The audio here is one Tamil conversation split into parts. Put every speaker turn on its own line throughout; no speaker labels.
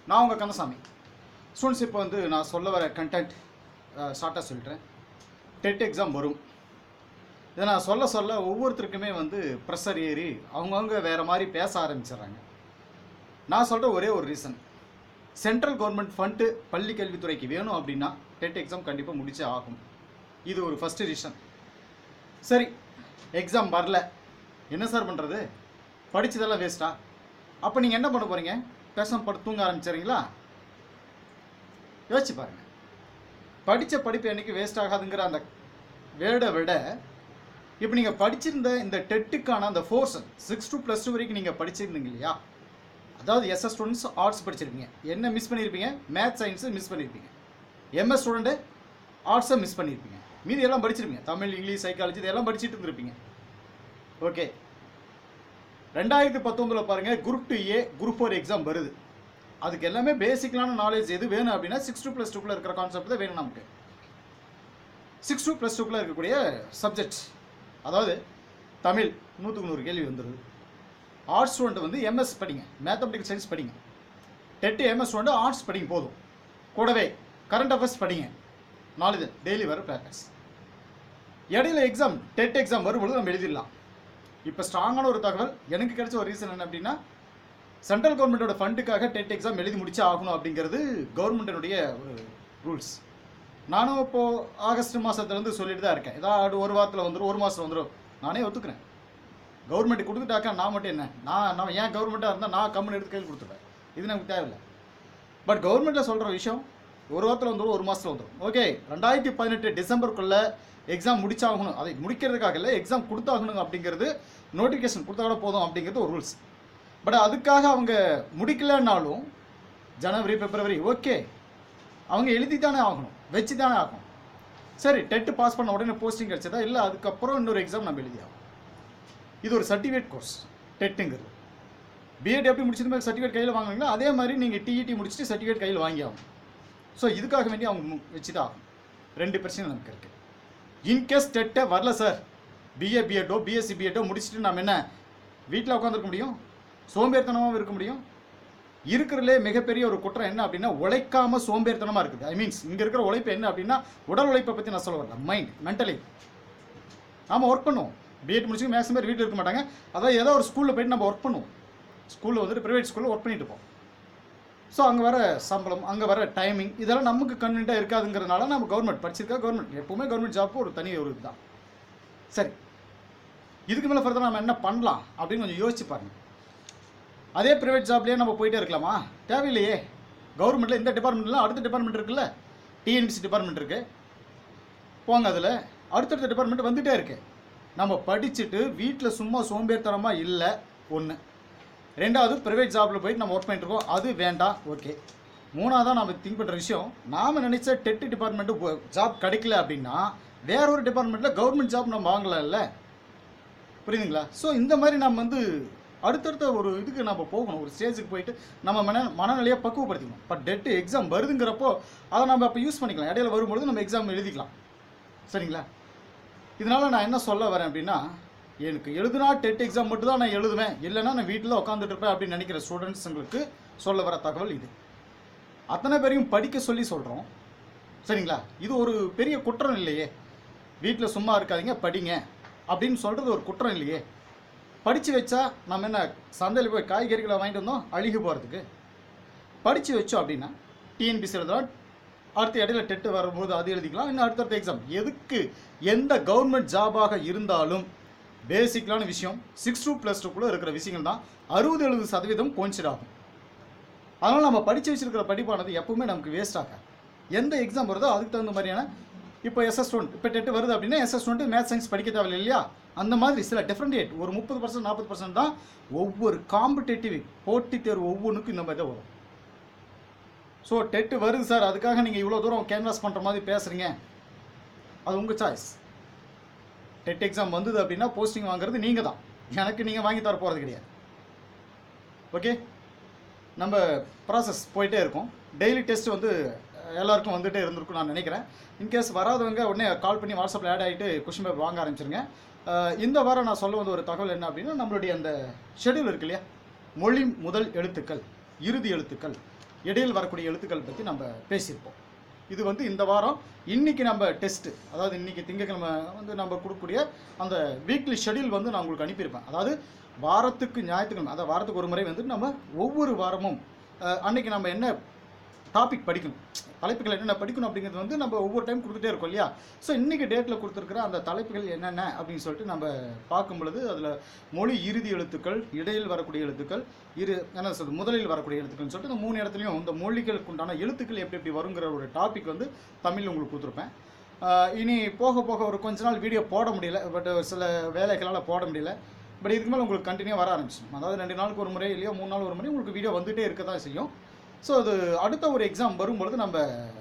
நான் உங்கள் கந்தசாமி ஸ்டூடெண்ட்ஸ் இப்போ வந்து நான் சொல்ல வர கண்டென்ட் ஷார்ட்டாக சொல்லிட்டேன் டெட் எக்ஸாம் வரும் இதை நான் சொல்ல சொல்ல ஒவ்வொருத்தருக்குமே வந்து ப்ரெஷர் ஏறி அவங்கவுங்க வேறு மாதிரி பேச ஆரம்பிச்சிடுறாங்க நான் சொல்கிற ஒரே ஒரு ரீசன் சென்ட்ரல் கவர்மெண்ட் ஃபண்டு பள்ளி கல்வித்துறைக்கு வேணும் அப்படின்னா டெட் எக்ஸாம் கண்டிப்பாக முடிச்சே ஆகும் இது ஒரு ஃபஸ்ட்டு ரீசன் சரி எக்ஸாம் வரல என்ன சார் பண்ணுறது படிச்சதெல்லாம் வேஸ்ட்டா அப்போ நீங்கள் என்ன பண்ண போகிறீங்க பேசாம படு தூங்க ஆரம்பிச்சிடுறீங்களா யோசிச்சு பாருங்க படித்த படிப்பு என்னைக்கு வேஸ்ட் ஆகாதுங்கிற அந்த வேர்டை விட இப்போ நீங்கள் படிச்சிருந்த இந்த டெட்டுக்கான அந்த fours six to plus two வரைக்கும் நீங்கள் படிச்சிருந்தீங்க இல்லையா அதாவது எஸ்எஸ் ஸ்டூடெண்ட்ஸ் ஆர்ட்ஸ் படிச்சிருப்பீங்க என்ன மிஸ் பண்ணியிருப்பீங்க மேத்ஸ் சயின்ஸு மிஸ் பண்ணியிருப்பீங்க எம்எஸ் ஸ்டூடெண்ட்டு ஆர்ட்ஸை மிஸ் பண்ணியிருப்பீங்க மீதி எல்லாம் படிச்சிருப்பீங்க தமிழ் இங்கிலீஷ் சைக்காலஜி இதெல்லாம் படிச்சுட்டு இருந்திருப்பீங்க ஓகே ரெண்டாயிரத்தி பத்தொம்பதில் பாருங்கள் group two A group four exam வருது அதுக்கு எல்லாமே பேசிக்கலான நாலேஜ் எது வேணும் அப்படின்னா சிக்ஸ் டூ ப்ளஸ் டூக்குள்ள இருக்கிற கான்செப்ட் தான் வேணும் நமக்கு சிக்ஸ் டூ ப்ளஸ் டூக்குள்ள இருக்கக்கூடிய சப்ஜெக்ட் அதாவது தமிழ் நூற்றுக்கு நூறு கேள்வி வந்துடுது ஆர்ட்ஸ் ஸ்டூடெண்ட் வந்து எம்எஸ் படிங்க மேத்தமெட்டிக்கல் சயின்ஸ் படிங்க டெட்டு எம்எஸ் ஸ்டூடெண்ட் ஆர்ட்ஸ் படிங்க போதும் கூடவே கரண்ட் அஃபேர்ஸ் படிங்க நாலு டெய்லி வர ப்ராக்டிஸ் இடையில எக்ஸாம் டெட் எக்ஸாம் வரும்பொழுது நம்ம எழுதிடலாம் இப்போ ஸ்ட்ராங்கான ஒரு தகவல் எனக்கு கிடைச்ச ஒரு ரீசன் என்ன அப்படின்னா சென்ட்ரல் கவர்மெண்ட்டோட ஃபண்டுக்காக டெட் எக்ஸாம் எழுதி முடிச்சே ஆகணும் அப்படிங்கிறது கவர்மெண்ட்டினுடைய ஒரு ரூல்ஸ் நானும் இப்போது ஆகஸ்ட் மாதத்துலேருந்து சொல்லிட்டு தான் இருக்கேன் ஏதாவது ஒரு வாரத்தில் வந்துடும் ஒரு மாதம் வந்துடும் நானே ஒத்துக்கிறேன் கவர்மெண்ட் கொடுத்துட்டாக்கா நான் மட்டும் என்ன நான் நான் ஏன் கவர்மெண்ட்டாக இருந்தால் நான் கம்மன் எடுத்து கையில் கொடுத்துருவேன் இது நமக்கு தேவையில்லை பட் கவர்மெண்ட்டில் சொல்கிற விஷயம் ஒரு வாரத்தில் வந்துடும் ஒரு மாதத்தில் வந்துடும் ஓகே ரெண்டாயிரத்தி பதினெட்டு டிசம்பருக்குள்ளே எக்ஸாம் முடிச்சாகணும் அதை முடிக்கிறதுக்காக இல்லை எக்ஸாம் கொடுத்தாகணும் அப்படிங்கிறது நோட்டிஃபிகேஷன் கொடுத்தா கூட போதும் அப்படிங்கிறது ஒரு ரூல்ஸ் பட் அதுக்காக அவங்க முடிக்கலைன்னாலும் ஜனவரி பிப்ரவரி ஓகே அவங்க எழுதி தானே ஆகணும் வச்சு தானே ஆகணும் சரி டெட்டு பாஸ் பண்ண உடனே போஸ்டிங் கிடச்சதா இல்லை அதுக்கப்புறம் இன்னொரு எக்ஸாம் நம்ம எழுதி ஆகணும் இது ஒரு சர்டிஃபிகேட் கோர்ஸ் டெட்டுங்கிறது பிஎட் எப்படி முடிச்சது மாதிரி சர்டிஃபிகேட் கையில் வாங்குவீங்களோ அதே மாதிரி நீங்கள் டிஇடி முடிச்சுட்டு சர்டிஃபிகேட் கையில் வாங்கி ஆகணும் ஸோ இதுக்காக வேண்டி அவங்க மு- வச்சு தான் ஆகணும் ரெண்டு பிரச்சனை நமக்கு இருக்குது இன்கேஸ் டெட்டே வரல சார் பிஏ பிஎட்டோ பிஎஸ்சி பிஎட்டோ முடிச்சுட்டு நம்ம என்ன வீட்டில் உட்காந்துருக்க முடியும் சோம்பேறித்தனமாகவும் இருக்க முடியும் இருக்கிறதுலே மிகப்பெரிய ஒரு குற்றம் என்ன அப்படின்னா உழைக்காம சோம்பேறித்தனமாக இருக்குது ஐ மீன்ஸ் இங்கே இருக்கிற உழைப்பு என்ன அப்படின்னா உடல் உழைப்பை பற்றி நான் சொல்ல வரல மைண்ட் மென்டலி நாம ஒர்க் பண்ணுவோம் பிஎட் முடிச்சு மேக்ஸிமம் பேர் வீட்டில் இருக்க மாட்டாங்க அதாவது ஏதோ ஒரு ஸ்கூலில் போயிட்டு நம்ம ஒர்க் பண்ணுவோம் ஸ்கூலில் வந்துட்டு ப்ரைவேட் ஸ்கூலில் ஒர்க் பண்ணிட்டு இருப்போம் ஸோ அங்கே வர சம்பளம் அங்கே வர டைமிங் இதெல்லாம் நமக்கு கன்வீனியாக இருக்காதுங்கிறதுனால நம்ம கவர்மெண்ட் படிச்சிருக்கா கவர்மெண்ட் எப்பவுமே கவர்மெண்ட் ஜாப் ஒரு தனி ஒரு இதுதான் சரி இதுக்கு மேலே ஃபர்தர் நம்ம என்ன பண்ணலாம் அப்படின்னு கொஞ்சம் யோசிச்சு பாருங்க அதே ப்ரைவேட் ஜாப்லேயே நம்ம போயிட்டே இருக்கலாமா தேவையில்லையே கவர்மெண்ட்டில் இந்த டிபார்ட்மெண்ட்லாம் அடுத்த டிபார்ட்மெண்ட் இருக்குல்ல டிஎன்பிசி டிபார்ட்மெண்ட் இருக்குது போங்க அதில் அடுத்தடுத்த டிபார்ட்மெண்ட் வந்துட்டே இருக்கு நம்ம படிச்சுட்டு வீட்டில் சும்மா சோம்பேறித்தனமாக இல்லை ஒன்று ரெண்டாவது ப்ரைவேட் ஜாப்பில் போயிட்டு நம்ம ஒர்க் பண்ணிட்டு இருக்கோம் அது வேண்டாம் ஓகே மூணாவதாக நம்ம திங்க் பண்ணுற விஷயம் நாம் நினைச்ச டெட்டு டிபார்ட்மெண்ட்டு ஜாப் கிடைக்கல அப்படின்னா வேற ஒரு டிபார்ட்மெண்ட்டில் கவர்மெண்ட் ஜாப் நம்ம வாங்கலாம்ல புரியுதுங்களா ஸோ இந்த மாதிரி நம்ம வந்து அடுத்தடுத்த ஒரு இதுக்கு நம்ம போகணும் ஒரு ஸ்டேஜுக்கு போயிட்டு நம்ம மன மனநிலையை பக்குவப்படுத்திக்கணும் பட் டெட்டு எக்ஸாம் வருதுங்கிறப்போ அதை நம்ம அப்போ யூஸ் பண்ணிக்கலாம் இடையில வரும்பொழுது நம்ம எக்ஸாம் எழுதிக்கலாம் சரிங்களா இதனால் நான் என்ன சொல்ல வரேன் அப்படின்னா எனக்கு எழுதுனா டெட் எக்ஸாம் மட்டும் தான் நான் எழுதுவேன் இல்லைன்னா நான் வீட்டில் உட்காந்துட்டு இருப்பேன் அப்படின்னு நினைக்கிற ஸ்டூடெண்ட்ஸுங்களுக்கு சொல்ல வர தகவல் இது அத்தனை பேரையும் படிக்க சொல்லி சொல்கிறோம் சரிங்களா இது ஒரு பெரிய குற்றம் இல்லையே வீட்டில் சும்மா இருக்காதீங்க படிங்க அப்படின்னு சொல்கிறது ஒரு குற்றம் இல்லையே படித்து வச்சா நம்ம என்ன சந்தையில் போய் காய்கறிகளை வாங்கிட்டு வந்தோம் அழுகி போகிறதுக்கு படித்து வச்சோம் அப்படின்னா டிஎன்பிசி எழுதலாம் அடுத்த இடையில டெட்டு வரும்போது அது எழுதிக்கலாம் இன்னும் அடுத்தடுத்த எக்ஸாம் எதுக்கு எந்த கவர்மெண்ட் ஜாபாக இருந்தாலும் பேசிக்கலான விஷயம் சிக்ஸ் டூ ப்ளஸ் டூக்குள்ளே இருக்கிற விஷயங்கள் தான் அறுபது எழுபது சதவீதம் கோன்சிட் ஆகும் அதனால் நம்ம படித்து வச்சிருக்கிற படிப்பானது எப்பவுமே நமக்கு வேஸ்ட் ஆகாது எந்த எக்ஸாம் வருதோ அதுக்கு தகுந்த மாதிரியான இப்போ எஸ்எஸ் ஸ்டூடெண்ட் இப்போ டெட்டு வருது அப்படின்னா எஸ்எஸ் ஸ்டூடெண்ட் மேத்ஸ் சயின்ஸ் படிக்க தேவையில்லை இல்லையா அந்த மாதிரி சில டிஃப்ரெண்டியேட் ஒரு முப்பது பர்சன்ட் நாற்பது பர்சன்ட் தான் ஒவ்வொரு காம்படேட்டிவ் போட்டித் தேர்வு ஒவ்வொன்றுக்கும் இந்த மாதிரி தான் வரும் ஸோ டெட்டு வருது சார் அதுக்காக நீங்கள் இவ்வளோ தூரம் கேன்வாஸ் பண்ணுற மாதிரி பேசுகிறீங்க அது உங்கள் சாய்ஸ் டெட் எக்ஸாம் வந்தது அப்படின்னா போஸ்டிங் வாங்குறது நீங்கள் தான் எனக்கு நீங்கள் வாங்கி தர போகிறது கிடையாது ஓகே நம்ம ப்ராசஸ் போயிட்டே இருக்கும் டெய்லி டெஸ்ட் வந்து அஹ், எல்லாருக்கும் வந்துட்டே இருந்திருக்கும் நான் நினைக்கிறேன் இன்கேஸ் வராதவங்க உடனே கால் பண்ணி வாட்ஸ்அப்பில் ஆட் ஆகிட்டு கொஷின் பேப்பர் வாங்க ஆரம்பிச்சிருங்க அஹ், இந்த வாரம் நான் சொல்ல வந்த ஒரு தகவல் என்ன அப்படின்னா நம்மளுடைய அந்த ஷெட்யூல் இருக்கு இல்லையா மொழி முதல் எழுத்துக்கள் இறுதி எழுத்துக்கள் இடையில் வரக்கூடிய எழுத்துக்கள் பற்றி நம்ம பேசியிருப்போம் இது வந்து இந்த வாரம் இன்னைக்கு நம்ம டெஸ்ட் அதாவது இன்னைக்கு திங்கக்கிழமை வந்து நம்ம கொடுக்கக்கூடிய அந்த வீக்லி ஷெட்யூல் வந்து நான் உங்களுக்கு அனுப்பியிருப்பேன் அதாவது வாரத்துக்கு ஞாயிற்றுக்கிழமை அதாவது வாரத்துக்கு ஒரு முறை வந்து நம்ம ஒவ்வொரு வாரமும் அஹ், அன்னைக்கு நம்ம என்ன டாபிக் படிக்கணும் தலைப்புகள் என்னென்ன படிக்கணும் அப்படிங்கிறது வந்து நம்ம ஒவ்வொரு டைம் கொடுத்துட்டே இருக்கோம் இல்லையா ஸோ இன்னைக்கு டேட்டில் கொடுத்துருக்கிற அந்த தலைப்புகள் என்னென்ன அப்படின்னு சொல்லிட்டு நம்ம பார்க்கும் பொழுது அதில் மொழி இறுதி எழுத்துக்கள் இடையில் வரக்கூடிய எழுத்துக்கள் இரு என்ன சொல்றது முதலில் வரக்கூடிய எழுத்துக்கள்னு சொல்லிட்டு இந்த மூணு இடத்துலையும் இந்த மொழிகளுக்கு உண்டான எழுத்துக்கள் எப்படி எப்படி வருங்கிற ஒரு டாபிக் வந்து தமிழில் உங்களுக்கு கொடுத்துருப்பேன் ஆஹ் இனி போக போக ஒரு கொஞ்ச நாள் வீடியோ போட முடியல பட் சில வேலைகளால் போட முடியல பட் இதுக்கு மேலே உங்களுக்கு கண்டினியூ வர ஆரம்பிச்சிடும் அதாவது ரெண்டு நாளுக்கு ஒரு முறை இல்லையோ மூணு நாள் ஒரு முறை உங்களுக்கு வீடியோ வந்துகிட்டே இருக்க தான் செய்யும் ஸோ அது அடுத்த ஒரு எக்ஸாம் வரும்பொழுது நம்ம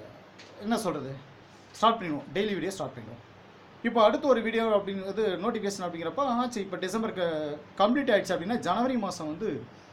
என்ன சொல்கிறது ஸ்டார்ட் பண்ணிடுவோம் டெய்லி வீடியோ ஸ்டார்ட் பண்ணிடுவோம் இப்போ அடுத்த ஒரு வீடியோ அப்படிங்கிறது நோட்டிஃபிகேஷன் அப்படிங்கிறப்ப ஆச்சு இப்போ டிசம்பருக்கு கம்ப்ளீட் ஆயிடுச்சு அப்படின்னா ஜனவரி மாதம் வந்து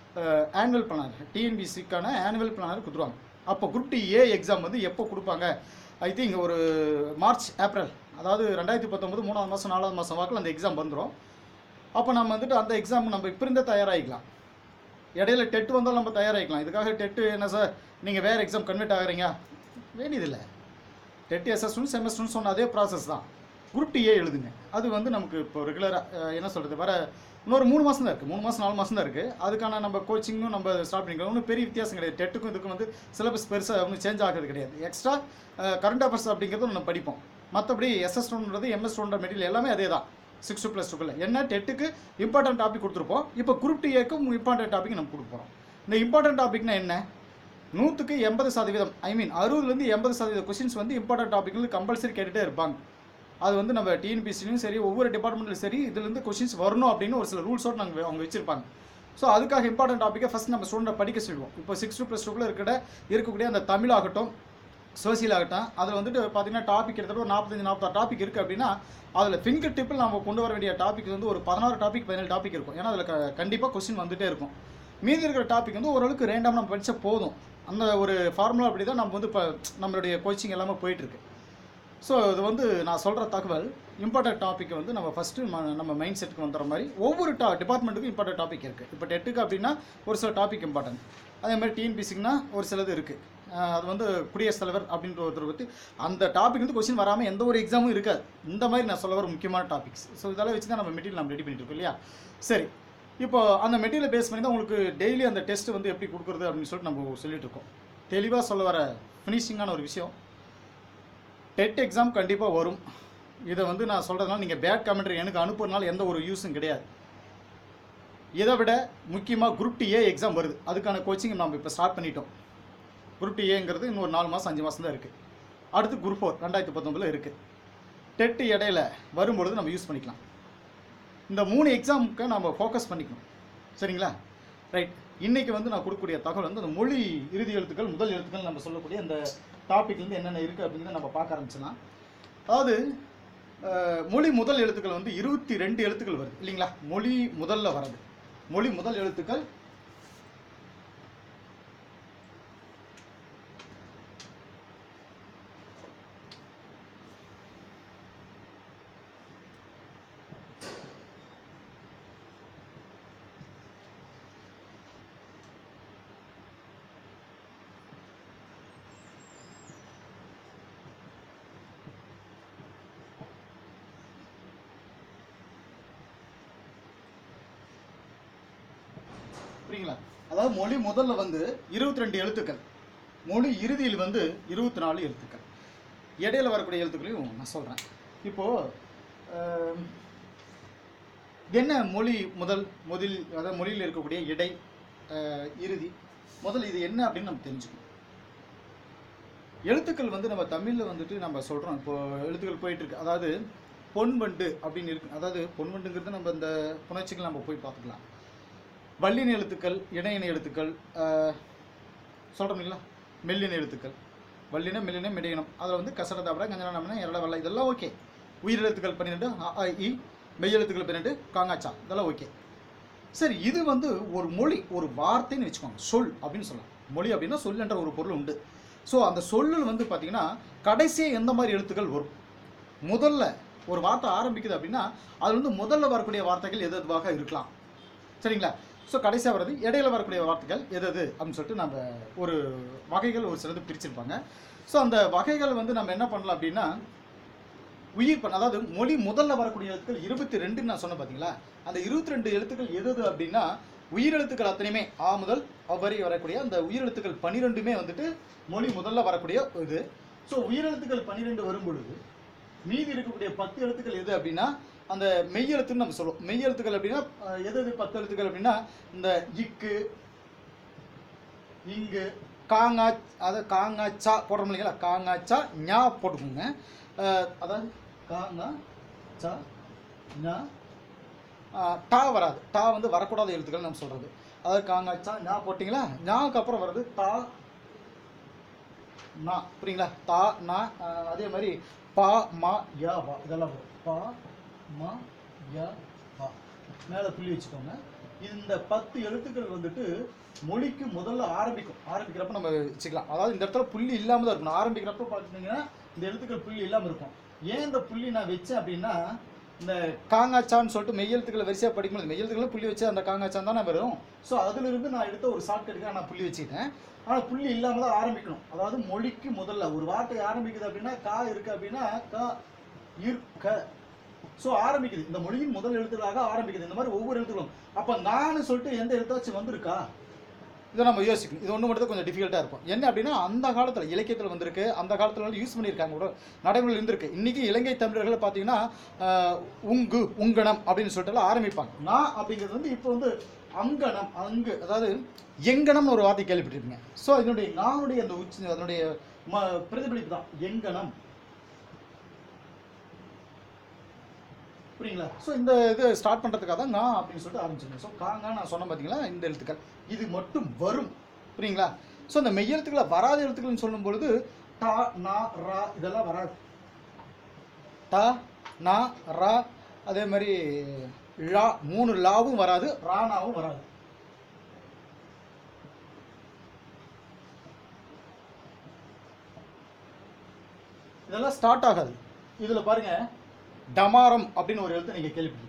ஆனுவல் பிளானர் டிஎன்பிசிக்கான ஆனுவல் பிளானர் கொடுத்துருவாங்க அப்போ குரூப் டி ஏ எக்ஸாம் வந்து எப்போ கொடுப்பாங்க ஐ திங்க் ஒரு மார்ச் ஏப்ரல் அதாவது ரெண்டாயிரத்தி பத்தொம்பது மூணாவது மாதம் நாலாவது மாதம் வாக்கில் அந்த எக்ஸாம் வந்துடும் அப்போ நம்ம வந்துட்டு அந்த எக்ஸாம் நம்ம இப்போ இருந்தே தயாராகிக்கலாம் இடையில டெட் வந்தாலும் நம்ம தயாராகிக்கலாம் இதுக்காக டெட்டு என்ன சார் நீங்கள் வேறு எக்ஸாம் கன்வெர்ட் ஆகுறீங்க வேண்டியதில்லை டெட் எஸ்எஸ்னு செமஸ்டர்னு சொன்ன அதே ப்ராசஸ் தான் குரூப் டிஏ எழுதுங்க அது வந்து நமக்கு இப்போ ரெகுலராக என்ன சொல்கிறது வர இன்னொரு மூணு மாதம் தான் இருக்குது மூணு மாதம் நாலு மாதம் தான் இருக்குது அதுக்கான நம்ம கோச்சிங்கும் நம்ம ஸ்டார்ட் பண்ணிக்கலாம் ஒன்றும் பெரிய வித்தியாசம் கிடையாது டெட்டுக்கும் இதுக்கும் வந்து சிலபஸ் பெருசாக ஒன்றும் சேஞ்ச் ஆகிறது கிடையாது எக்ஸ்ட்ரா கரண்ட் அஃபேர்ஸ் அப்படிங்கிறது நம்ம படிப்போம் மற்றபடி SS student MS student material எல்லாமே அதே தான் சிக்ஸ் டூ ப்ளஸ் டூக்குள்ள என்ன டெட்டுக்கு இம்பார்ட்டன்ட் டாபிக் கொடுத்துருப்போம் இப்போ குரூப் டிஏக்கும் இம்பார்ட்டன்ட் டாபிக் நம்ம கொடுக்க போகிறோம் இந்த இம்பார்ட்டன்ட் டாபிக்னா என்ன நூற்றுக்கு எண்பது சதவீதம் ஐ மீன் அறுபதுலேருந்து எண்பது சதவீத கொஸ்டின்ஸ் வந்து இம்பார்ட்டன்ட் டாபிக் வந்து கம்பல்சரி கேட்டுகிட்டே இருப்பாங்க அது வந்து நம்ம டிஎன்பிசிலையும் சரி ஒவ்வொரு டிபார்ட்மெண்ட்லையும் சரி இதுலேருந்து கொஸ்டின்ஸ் வரணும் அப்படின்னு ஒரு சில ரூல்ஸோடு நாங்கள் அவங்க வச்சிருப்பாங்க ஸோ அதுக்காக இம்பார்ட்டன்ட் டாப்பிக்கை ஃபஸ்ட் நம்ம ஸ்டூடெண்ட்டை படிக்க சொல்லுவோம் இப்போ சிக்ஸ் டூ ப்ளஸ் டூக்குள்ள இருக்கிற இருக்கக்கூடிய அந்த தமிழ் ஆகட்டும் சோசியல் ஆகட்டும் அதில் வந்துட்டு பார்த்தீங்கன்னா டாபிக் கிட்டத்தட்ட ஒரு நாற்பத்தஞ்சு நாற்பத்தாறு டாபிக் இருக்குது அப்படின்னா அதில் ஃபிங்கர் டிப்பில் நம்ம கொண்டு வர வேண்டிய டாபிக் வந்து ஒரு பதினாறு டாபிக் பதினேழு டாபிக் இருக்கும் ஏன்னா அதில் கண்டிப்பாக கொஸ்டின் வந்துட்டே இருக்கும் மீதி இருக்கிற டாபிக் வந்து ஓரளவுக்கு ரேண்டாக நம்ம படித்தா போதும் அந்த ஒரு ஃபார்முலா அப்படி தான் நம்ம வந்து இப்போ நம்மளுடைய கோச்சிங் எல்லாமே போயிட்டுருக்கு ஸோ இது வந்து நான் சொல்கிற தகவல் இம்பார்ட்டன்ட் டாபிக் வந்து நம்ம ஃபஸ்ட்டு நம்ம மைண்ட் செட்டுக்கு வந்துற மாதிரி ஒவ்வொரு டா டிபார்ட்மெண்ட்டுக்கும் இம்பார்ட்டன்ட் டாபிக் இருக்குது இப்போ டெட்டுக்கு அப்படின்னா ஒரு சில டாபிக் இம்பார்ட்டன்ட் அதே மாதிரி டிஎன்பிசிக்குனா ஒரு சிலது இருக்குது அது வந்து குடியரசுத் தலைவர் அப்படின்ற ஒருத்தர் பற்றி அந்த டாபிக் வந்து கொஸ்டின் வராமல் எந்த ஒரு எக்ஸாமும் இருக்காது இந்த மாதிரி நான் சொல்ல வர முக்கியமான டாபிக்ஸ் ஸோ இதெல்லாம் வச்சு தான் நம்ம மெட்டீரியல் நம்ம ரெடி பண்ணிட்டு இருக்கோம் இல்லையா சரி இப்போ அந்த மெட்டீரியல் பேஸ் பண்ணி தான் உங்களுக்கு டெய்லி அந்த டெஸ்ட் வந்து எப்படி கொடுக்குறது அப்படின்னு சொல்லிட்டு நம்ம சொல்லிட்டு இருக்கோம் தெளிவாக சொல்ல வர ஃபினிஷிங்கான ஒரு விஷயம் டெட் எக்ஸாம் கண்டிப்பாக வரும் இதை வந்து நான் சொல்கிறதுனால நீங்கள் பேட் கமெண்ட்ரி எனக்கு அனுப்புறதுனால எந்த ஒரு யூஸும் கிடையாது இதை விட முக்கியமாக குரூப் டி ஏ எக்ஸாம் வருது அதுக்கான கோச்சிங் நம்ம இப்போ ஸ்டார்ட் பண்ணிட்டோம் குரூப் டி ஏங்கிறது இன்னொரு நாலு மாதம் அஞ்சு மாதம் தான் இருக்குது அடுத்து குரூப் ஃபோர் ரெண்டாயிரத்தி பத்தொம்பதில் இருக்குது டெட் இடையில வரும்பொழுது நம்ம யூஸ் பண்ணிக்கலாம் இந்த மூணு எக்ஸாமுக்கு நம்ம ஃபோக்கஸ் பண்ணிக்கணும் சரிங்களா ரைட் இன்னைக்கு வந்து நான் கொடுக்கக்கூடிய தகவல் வந்து அந்த மொழி இறுதி எழுத்துக்கள் முதல் எழுத்துக்கள் நம்ம சொல்லக்கூடிய அந்த டாபிக் வந்து என்னென்ன இருக்குது அப்படிங்கிறத நம்ம பார்க்க ஆரம்பிச்சலாம் அதாவது அஹ், மொழி முதல் எழுத்துக்கள் வந்து இருபத்தி ரெண்டு எழுத்துக்கள் வருது இல்லைங்களா மொழி முதல்ல வர்றது மொழி முதல் எழுத்துக்கள் புரியுங்களா அதாவது மொழி முதல்ல வந்து இருபத்தி ரெண்டு எழுத்துக்கள் மொழி இறுதியில் வந்து இருபத்தி நாலு எழுத்துக்கள் இடையில வரக்கூடிய எழுத்துக்களையும் நான் சொல்கிறேன் இப்போது என்ன மொழி முதல் முதல் அதாவது மொழியில் இருக்கக்கூடிய இடை அஹ், இறுதி முதல் இது என்ன அப்படின்னு நம்ம தெரிஞ்சுக்கணும் எழுத்துக்கள் வந்து நம்ம தமிழில் வந்துட்டு நம்ம சொல்கிறோம் இப்போ எழுத்துக்கள் போயிட்டு இருக்கு அதாவது பொன்வண்டு அப்படின்னு இருக்கு அதாவது பொன்வண்டுங்கிறது நம்ம இந்த புணர்ச்சிகள் நம்ம போய் பார்த்துக்கலாம் வல்லின எழுத்துக்கள் இணையின எழுத்துக்கள் சொல்கிறோம் இல்லைங்களா மெல்லின எழுத்துக்கள் வல்லின மெல்லின மிடையினம் அதில் வந்து கசட தபர கஞ்சன நமன இரட வல்ல இதெல்லாம் ஓகே உயிரெழுத்துக்கள் பன்னிரெண்டு அ, ஆ, இ மெய்யெழுத்துக்கள் பன்னிரெண்டு காங்காச்சா இதெல்லாம் ஓகே சரி இது வந்து ஒரு மொழி ஒரு வார்த்தைன்னு வச்சுக்கோங்க சொல் அப்படின்னு சொல்லலாம் மொழி அப்படின்னா சொல் என்ற ஒரு பொருள் உண்டு ஸோ அந்த சொல்லில் வந்து பார்த்தீங்கன்னா கடைசியாக எந்த மாதிரி எழுத்துக்கள் வரும் முதல்ல ஒரு வார்த்தை ஆரம்பிக்குது அப்படின்னா அது வந்து முதல்ல வரக்கூடிய வார்த்தைகள் எது எதுவாக இருக்கலாம் சரிங்களா ஸோ கடைசியாக வர்றது இடையில வரக்கூடிய வார்த்தைகள் எது எது அப்படின்னு சொல்லிட்டு நம்ம ஒரு வகைகள் ஒரு சிலது பிரிச்சிருப்பாங்க ஸோ அந்த வகைகள் வந்து நம்ம என்ன பண்ணலாம் அப்படின்னா உயிர் பண்ண அதாவது மொழி முதல்ல வரக்கூடிய எழுத்துக்கள் இருபத்தி ரெண்டுன்னு நான் சொன்னேன் பார்த்தீங்களா அந்த இருபத்தி ரெண்டு எழுத்துக்கள் எது எது அப்படின்னா உயிரெழுத்துக்கள் அத்தனையுமே ஆ முதல் அவ்வரி வரக்கூடிய அந்த உயிரெழுத்துக்கள் பன்னிரெண்டுமே வந்துட்டு மொழி முதல்ல வரக்கூடிய இது ஸோ உயிரெழுத்துக்கள் பன்னிரெண்டு வரும் பொழுது மீதி இருக்கக்கூடிய பத்து எழுத்துக்கள் எது அப்படின்னா அந்த மெய் எழுத்துன்னு நம்ம சொல்லுவோம் மெய் எழுத்துக்கள் அப்படின்னா அஹ், எது எது பத்து எழுத்துக்கள் அப்படின்னா இந்த இக்கு இங்கு காங்கா அதாவது காங்கா சா போடுறோம் இல்லைங்களா காங்கா சா ஞா போட்டுக்கோங்க அஹ், அதாவது காங்கா சா ஞா அஹ், டா வராது டா வந்து வரக்கூடாத எழுத்துக்கள் நம்ம சொல்றது அதாவது காங்கா சா ஞா போட்டிங்களா ஞாவுக்கு அப்புறம் வருது தா நா புரியுங்களா தா நா அஹ், அதே மாதிரி பா மா யா வா இதெல்லாம் வரும் பா மா யா வா மேலே புள்ளி வச்சுக்கோங்க இந்த பத்து எழுத்துக்கள் வந்துட்டு மொழிக்கு முதல்ல ஆரம்பிக்கும் ஆரம்பிக்கிறப்ப நம்ம வச்சுக்கலாம் அதாவது இந்த இடத்துல புள்ளி இல்லாமல் தான் இருக்கணும் ஆரம்பிக்கிறப்ப பார்த்துட்டிங்கன்னா இந்த எழுத்துக்கள் புள்ளி இல்லாமல் இருக்கும் ஏன் இந்த புள்ளி நான் வச்சேன் அப்படின்னா இந்த காங்காச்சான்னு சொல்லிட்டு மெய்யெழுத்துக்களை வரிசையாக படிக்கும்போது மெய்யெழுத்துக்களை புள்ளி வச்சு அந்த காங்காச்சான் தானே வரும் ஸோ அதிலிருந்து நான் எடுத்த ஒரு ஷார்ட்கட்டுக்காக நான் புள்ளி வச்சுக்கிட்டேன் ஆனால் புள்ளி இல்லாமல் தான் ஆரம்பிக்கணும் அதாவது மொழிக்கு முதல்ல ஒரு வார்த்தை ஆரம்பிக்குது அப்படின்னா கா இருக்கு அப்படின்னா கா இருக்க ஸோ ஆரம்பிக்குது இந்த மொழியின் முதல் எழுத்துக்களாக ஆரம்பிக்குது இந்த மாதிரி ஒவ்வொரு எழுத்துக்களும் அப்போ நான் சொல்லிட்டு எந்த எழுத்தாச்சும் வந்திருக்கா இதை நம்ம யோசிக்கணும் இது ஒன்று மட்டும் தான் கொஞ்சம் டிஃபிகல்ட்டாக இருக்கும் என்ன அப்படின்னா அந்த காலத்தில் இலக்கியத்தில் வந்திருக்கு அந்த காலத்துல யூஸ் பண்ணியிருக்காங்க கூட நடைமுறையில் இருந்திருக்கு இன்னைக்கு இலங்கை தமிழர்கள் பார்த்தீங்கன்னா ஆஹ், உங்கு உங்கணம் அப்படின்னு சொல்லிட்டு எல்லாம் ஆரம்பிப்பாங்க நான் அப்படிங்கிறது வந்து இப்போ வந்து அங்கணம் அங்கு அதாவது எங்கணம்னு ஒரு வார்த்தை கேள்விப்பட்டிருப்பீங்க ஸோ இதனுடைய நானுடைய அந்த உச்சி அதனுடைய ம பிரதிபலிப்பு தான் எங்கணம் புரியுங்களா ஸோ இந்த இது ஸ்டார்ட் பண்ணுறதுக்காக தான் நான் அப்படின்னு சொல்லிட்டு ஆரம்பிச்சிருக்கேன் ஸோ காங்க நான் சொன்னேன் பார்த்தீங்களா இந்த எழுத்துக்கள் இது மட்டும் வரும் புரியுங்களா ஸோ இந்த மெய்யெழுத்துக்களை வராத எழுத்துக்கள்னு சொல்லும் பொழுது டா நா ரா இதெல்லாம் வராது டா நா ரா அதே மாதிரி லா மூணு லாவும் வராது ரானாவும் வராது இதெல்லாம் ஸ்டார்ட் ஆகாது இதில் பாருங்க டமாரம் அப்படின்னு ஒரு எழுத்து நீங்க கேள்விப்பட்டிருக்கீங்க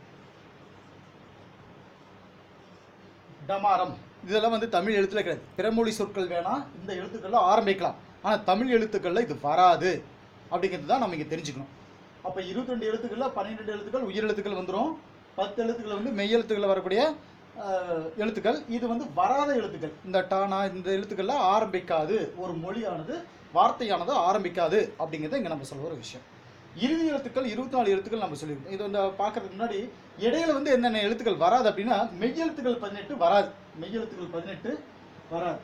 டமாரம் இதெல்லாம் வந்து தமிழ் எழுத்துல கிடையாது பிறமொழி சொற்கள் வேணா இந்த எழுத்துக்கள்ல ஆரம்பிக்கலாம் ஆனா தமிழ் எழுத்துக்கள்ல இது வராது அப்படிங்கிறது தான் நம்ம இங்க தெரிஞ்சுக்கணும் அப்ப இருபத்தி ரெண்டு எழுத்துக்கள்ல பன்னிரெண்டு எழுத்துக்கள் உயிர் எழுத்துக்கள் வந்துரும் பத்து எழுத்துக்கள் வந்து மெய் எழுத்துக்கள் வரக்கூடிய ஆஹ், எழுத்துக்கள் இது வந்து வராத எழுத்துக்கள் இந்த டானா இந்த எழுத்துக்கள்ல ஆரம்பிக்காது ஒரு மொழியானது வார்த்தையானது ஆரம்பிக்காது அப்படிங்கிறது இங்க நம்ம சொல்ல ஒரு விஷயம் இறுதி எழுத்துக்கள் இருபத்தி நாலு எழுத்துக்கள் நம்ம சொல்லியிருக்கோம் இது வந்து பார்க்கறதுக்கு முன்னாடி இடையில வந்து என்னென்ன எழுத்துக்கள் வராது அப்படின்னா மெய் எழுத்துக்கள் பதினெட்டு வராது மெய் எழுத்துக்கள் பதினெட்டு வராது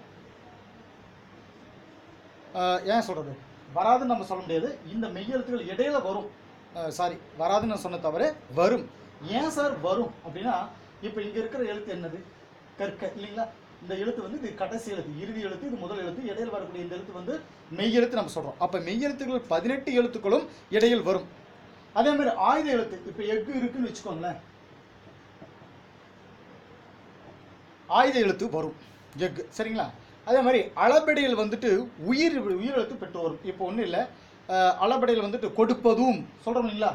ஆஹ் ஏன் சொல்றது வராதுன்னு நம்ம சொல்ல முடியாது இந்த மெய் எழுத்துக்கள் இடையில வரும் சாரி வராதுன்னு நான் சொன்ன தவிர வரும் ஏன் சார் வரும் அப்படின்னா இப்போ இங்க இருக்கிற எழுத்து என்னது கற்க இல்லைங்களா இந்த எழுத்து வந்து இது கடைசி எழுத்து இறுதி எழுத்து இது முதல் எழுத்து இடையில் வரக்கூடிய இந்த எழுத்து வந்து மெய் எழுத்து நம்ம சொல்றோம் அப்ப மெய் எழுத்துக்கள் பதினெட்டு எழுத்துக்களும் இடையில் வரும் அதே மாதிரி ஆயுத எழுத்து இப்ப எஃகு இருக்குன்னு வச்சுக்கோங்களேன் ஆயுத எழுத்து வரும் எஃகு சரிங்களா அதே மாதிரி அளபெடையில் வந்துட்டு உயிர் உயிர் எழுத்து பெற்று வரும் இப்போ ஒன்றும் இல்லை அளபெடையில் வந்துட்டு கொடுப்பதும் சொல்றோம் இல்லைங்களா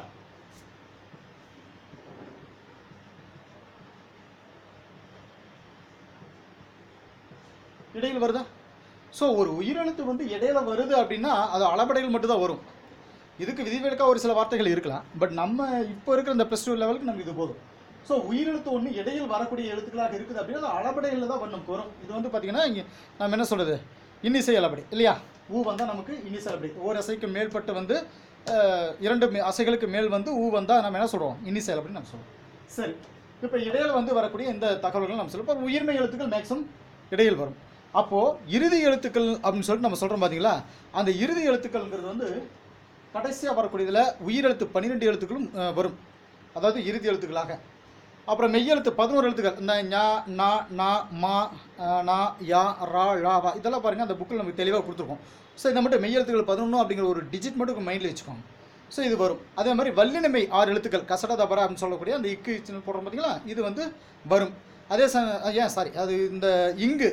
இடையில் வருதா ஸோ ஒரு உயிரெழுத்து வந்து இடையில வருது அப்படின்னா அது அளபடையில் மட்டும்தான் வரும் இதுக்கு விதிவிலக்கா ஒரு சில வார்த்தைகள் இருக்கலாம் பட் நம்ம இப்போ இருக்கிற இந்த ப்ளஸ் டூ லெவலுக்கு நமக்கு இது போதும் ஸோ உயிரெழுத்து ஒன்று இடையில் வரக்கூடிய எழுத்துக்களாக இருக்குது அப்படின்னா அது அளபடையில் தான் நமக்கு வரும் இது வந்து பார்த்தீங்கன்னா இங்கே நம்ம என்ன சொல்கிறது இன்னிசை அளபடி இல்லையா ஊ வந்தால் நமக்கு இன்னிசை அளபடி ஓர் அசைக்கு மேல்பட்டு வந்து அஹ், இரண்டு மே- அசைகளுக்கு மேல் வந்து ஊ வந்தால் நம்ம என்ன சொல்கிறோம் இன்னிசை அளபடி நம்ம சொல்லுவோம் சரி இப்போ இடையில வந்து வரக்கூடிய இந்த தகவல்கள் நம்ம சொல்லுவோம் இப்போ உயிர்மை எழுத்துக்கள் மேக்ஸிமம் இடையில் வரும் அப்போது இறுதி எழுத்துக்கள் அப்படின்னு சொல்லிட்டு நம்ம சொல்கிறோம் பார்த்தீங்களா அந்த இறுதி எழுத்துக்கள்ங்கிறது வந்து கடைசியாக வரக்கூடியதில் உயிரெழுத்து பன்னிரெண்டு எழுத்துக்களும் அஹ், வரும் அதாவது இறுதி எழுத்துக்களாக அப்புறம் மெய்யெழுத்து பதினோரு எழுத்துக்கள் இந்த ஞா நா நா மா அஹ், நா யா ரா லா வா இதெல்லாம் பாருங்கள் அந்த புக்கில் நமக்கு தெளிவாக கொடுத்துருக்கோம் ஸோ இந்த மட்டும் மெய்யெழுத்துக்கள் பதினொன்று அப்படிங்கிற ஒரு டிஜிட் மட்டும் மைண்டில் வச்சுக்கோங்க ஸோ இது வரும் அதே மாதிரி வல்லினமை ஆறு எழுத்துக்கள் கசட தபரா அப்படின்னு சொல்லக்கூடிய அந்த இக்கு இச்சுன்னு போடுறோம் பார்த்தீங்களா இது வந்து வரும் அதே ச ஏன் சாரி அது இந்த இங்கு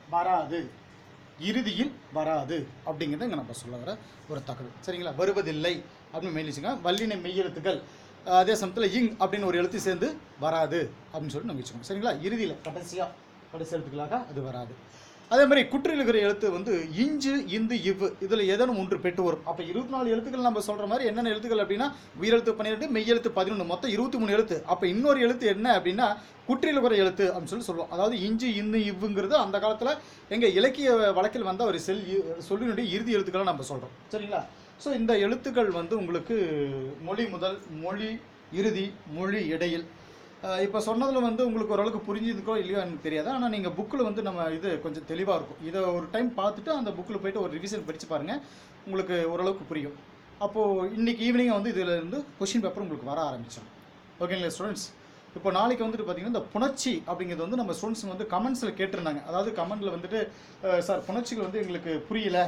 வராது இறுதியில் வராது அப்படிங்கிறத இங்கே நம்ம சொல்ல வர ஒரு தகவல் சரிங்களா வருவதில்லை அப்படின்னு மெயில் வச்சுங்க வல்லின மெய்யெழுத்துக்கள் அஹ், அதே சமயத்தில் இங் அப்படின்னு ஒரு எழுத்து சேர்ந்து வராது அப்படின்னு சொல்லிட்டு நம்ம வச்சுக்கோங்க சரிங்களா இறுதியில் கடைசியாக கடைசி எழுத்துக்களாக அது வராது அதே மாதிரி குற்றிலுகிற எழுத்து வந்து இஞ்சு இந்து இவ்வு இதில் ஏதேனும் ஒன்று பெற்று வரும் அப்போ இருபத்தி நாலு எழுத்துக்கள் நம்ம சொல்கிற மாதிரி என்னென்ன எழுத்துக்கள் அப்படின்னா உயிரெழுத்து பன்னிரெண்டு மெய்யெழுத்து பதினொன்று மொத்தம் இருபத்தி மூணு எழுத்து அப்போ இன்னொரு எழுத்து என்ன அப்படின்னா குற்றிலுகிற எழுத்து அப்படின்னு சொல்லி சொல்லுவோம் அதாவது இஞ்சு இந்து இவ்வுங்கிறது அந்த காலத்தில் எங்கள் இலக்கிய வழக்கில் வந்த ஒரு செல் சொல்லினுடைய இறுதி எழுத்துக்களை நம்ம சொல்கிறோம் சரிங்களா ஸோ இந்த எழுத்துக்கள் வந்து உங்களுக்கு மொழி முதல் மொழி இறுதி மொழி இடையில் இப்போ சொன்னதில் வந்து உங்களுக்கு ஓரளவுக்கு புரிஞ்சுதுக்கோ இல்லையோ எனக்கு தெரியாது ஆனால் நீங்கள் புக்கில் வந்து நம்ம இது கொஞ்சம் தெளிவாக இருக்கும் இதை ஒரு டைம் பார்த்துட்டு அந்த புக்கில் போயிட்டு ஒரு ரிவிஷன் படித்து பாருங்கள் உங்களுக்கு ஓரளவுக்கு புரியும் அப்போது இன்னைக்கு ஈவினிங் வந்து இதில் இருந்து கொஷின் பேப்பர் உங்களுக்கு வர ஆரம்பிச்சோம் ஓகேங்களா ஸ்டூடெண்ட்ஸ் இப்போ நாளைக்கு வந்துட்டு பார்த்தீங்கன்னா இந்த புணர்ச்சி அப்படிங்கிறது வந்து நம்ம ஸ்டூடெண்ட்ஸ் வந்து கமெண்ட்ஸில் கேட்டிருந்தாங்க அதாவது கமெண்ட்டில் வந்துட்டு அஹ், சார் புணர்ச்சிகள் வந்து எங்களுக்கு புரியல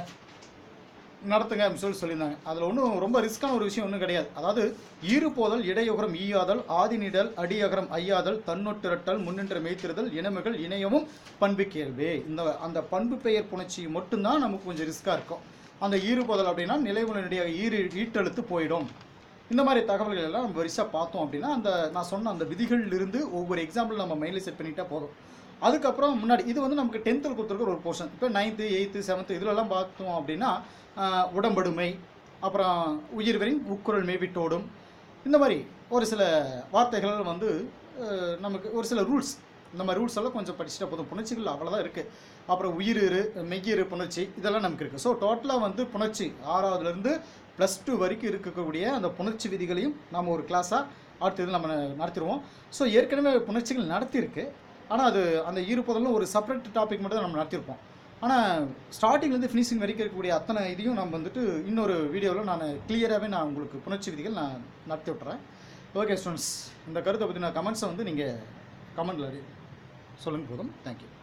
நடத்துங்க அப்படின்னு சொல்லி சொல்லியிருந்தாங்க அதில் ஒன்றும் ரொம்ப ரிஸ்க்கான ஒரு விஷயம் ஒன்றும் கிடையாது அதாவது ஈறுபோதல் இடையுகரம் ஈயாதல் ஆதிநிடல் அடியகரம் ஐயாதல் தன்னொட்டிரட்டல் முன்னின்ற மெய்த்திருதல் இனமைகள் இணையமும் பண்பு கேள்வி இந்த அந்த பண்பு பெயர் புணர்ச்சி மட்டும்தான் நமக்கு கொஞ்சம் ரிஸ்க்காக இருக்கும் அந்த ஈறுபோதல் அப்படின்னா நிலைவுலனுடைய ஈறு ஈட்டெழுத்து போயிடும் இந்த மாதிரி தகவல்கள் எல்லாம் நம்ம வரிசையாக பார்த்தோம் அப்படின்னா அந்த நான் சொன்ன அந்த விதிகளிலிருந்து ஒவ்வொரு எக்ஸாம்பிள் நம்ம மைண்டில் செட் பண்ணிட்டா போதும் அதுக்கப்புறம் முன்னாடி இது வந்து நமக்கு டென்த்தில் கொடுத்துருக்க ஒரு போர்ஷன் இப்போ நைன்த்து எயித்து செவன்த்து இதுலலாம் பார்த்தோம் அப்படின்னா ஆஹ், உடம்படுமை அப்புறம் உயிர்வரின் உக்குரல் மேவிட்டோடும் இந்த மாதிரி ஒரு சில வார்த்தைகள் வந்து ஆஹ், நமக்கு ஒரு சில ரூல்ஸ் இந்த மாதிரி ரூல்ஸ் எல்லாம் கொஞ்சம் படிச்சுட்டா போதும் புணர்ச்சிகள் அவ்வளோதான் இருக்குது அப்புறம் உயிரிரு மெய்யிரு புணர்ச்சி இதெல்லாம் நமக்கு இருக்குது ஸோ டோட்டலாக வந்து புணர்ச்சி ஆறாவதுலேருந்து ப்ளஸ் டூ வரைக்கும் இருக்கக்கூடிய அந்த புணர்ச்சி விதிகளையும் நம்ம ஒரு கிளாஸாக அடுத்தது நம்ம நடத்திடுவோம் ஸோ ஏற்கனவே புணர்ச்சிகள் நடத்தியிருக்கு ஆனால் அது அந்த ஈடுபதெல்லாம் ஒரு செப்பரேட் டாபிக் மட்டும் தான் நம்ம நடத்தியிருப்போம் ஆனால் ஸ்டார்டிங்லேருந்து ஃபினிஷிங் வரைக்கும் இருக்கக்கூடிய அத்தனை இதையும் நம்ம வந்துட்டு இன்னொரு வீடியோவில் நான் கிளியராகவே நான் உங்களுக்கு புணர்ச்சி விதிகள் நான் நடத்தி விட்டுறேன் ஓகே ஸ்டூடெண்ட்ஸ் இந்த கருத்தை பற்றி நான் கமெண்ட்ஸை வந்து நீங்கள் கமெண்டில் சொல்லுங்க போதும் தேங்க்யூ